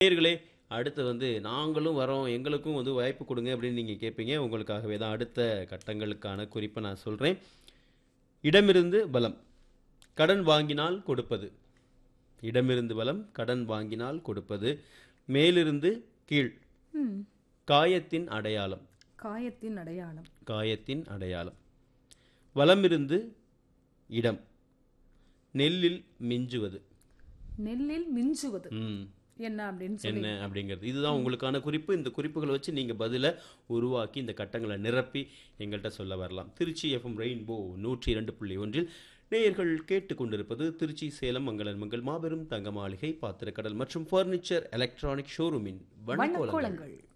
நேயர்களே அடுத்து வந்து நாங்களும் வரோம் எங்களுக்கும் வந்து வாய்ப்பு கொடுங்க அப்படின்னு நீங்கள் கேட்பீங்க உங்களுக்காகவே தான் அடுத்த கட்டங்களுக்கான குறிப்பை நான் சொல்கிறேன் இடமிருந்து பலம் கடன் வாங்கினால் கொடுப்பது இடமிருந்து பலம் கடன் வாங்கினால் கொடுப்பது மேலிருந்து கீழ் ம் காயத்தின் அடையாளம் காயத்தின் அடையாளம் காயத்தின் அடையாளம் வலமிருந்து இடம் நெல்லில் மிஞ்சுவது நெல்லில் மிஞ்சுவது ம் என்ன அப்படின்னு சொல்லி என்ன அப்படிங்கிறது இதுதான் உங்களுக்கான குறிப்பு இந்த குறிப்புகளை வச்சு நீங்கள் பதிலை உருவாக்கி இந்த கட்டங்களை நிரப்பி எங்கள்கிட்ட சொல்ல வரலாம் திருச்சி எஃப்எம் ரெயின்போ நூற்றி இரண்டு புள்ளி ஒன்றில் நேயர்கள் கேட்டுக்கொண்டிருப்பது திருச்சி சேலம் மங்களன் மங்கள் மாபெரும் தங்க மாளிகை பாத்திரக்கடல் மற்றும் ஃபர்னிச்சர் எலக்ட்ரானிக் ஷோரூமின் வண்ணக்கோலங்கள் வண்ணக்கோலங்கள்